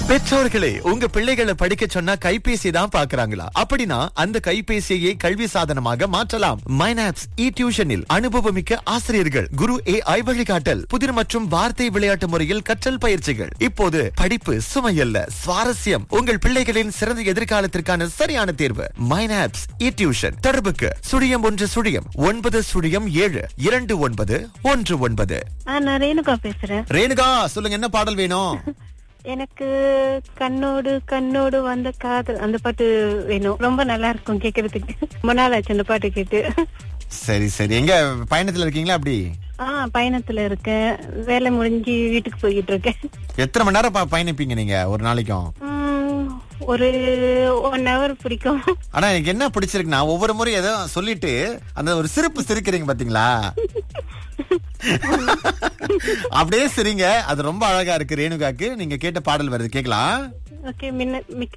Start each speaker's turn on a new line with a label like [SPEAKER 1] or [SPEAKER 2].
[SPEAKER 1] பெற்றோர்களே உங்க பிள்ளைகளை படிக்க சொன்னா கைபேசி தான் பாக்குறாங்களா அப்படின்னா அந்த கைபேசியை கல்வி சாதனமாக மாற்றலாம் மைனாப்ஸ் இ டியூஷனில் அனுபவமிக்க ஆசிரியர்கள் குரு ஏ ஐ வழிகாட்டல் புதிர் மற்றும் வார்த்தை விளையாட்டு முறையில் கற்றல் பயிற்சிகள் இப்போது படிப்பு சுமையல்ல சுவாரஸ்யம் உங்கள் பிள்ளைகளின் சிறந்த எதிர்காலத்திற்கான சரியான தேர்வு மைனாப்ஸ் இ டியூஷன் தொடர்புக்கு சுழியம் ஒன்று சுழியம் ஒன்பது சுழியம் ஏழு இரண்டு ஒன்பது ஒன்று ஒன்பது
[SPEAKER 2] ஆ நான் ரேணுகா பேசுறேன்
[SPEAKER 1] ரேணுகா சொல்லுங்க என்ன பாடல் வேணும்
[SPEAKER 2] எனக்கு கண்ணோடு கண்ணோடு வந்த காதல் அந்த பாட்டு வேணும் ரொம்ப நல்லா இருக்கும் கேக்குறதுக்கு ரொம்ப நாள் ஆச்சு அந்த பாட்டு கேட்டு
[SPEAKER 1] சரி சரி எங்க பயணத்துல இருக்கீங்களா அப்படி
[SPEAKER 2] ஆ பயணத்துல இருக்கேன் வேலை முடிஞ்சு வீட்டுக்கு போய்கிட்டு இருக்கேன்
[SPEAKER 1] எத்தனை மணி நேரம் ப- பயணிப்பீங்க நீங்க ஒரு நாளைக்கும்
[SPEAKER 2] உம், ஒரு ஒன் ஹவர் பிடிக்கும்
[SPEAKER 1] ஆனா எனக்கு என்ன பிடிச்சிருக்குன்னா ஒவ்வொரு முறையும் ஏதோ சொல்லிட்டு அந்த ஒரு சிரிப்பு சிரிக்கிறீங்க பாத்தீங்களா அப்படியே சிரிங்க அது ரொம்ப அழகா இருக்கு ரேணுகாக்கு நீங்க கேட்ட பாடல் வருது கேக்கலாம்
[SPEAKER 2] ஓகே மின்ன மிக்க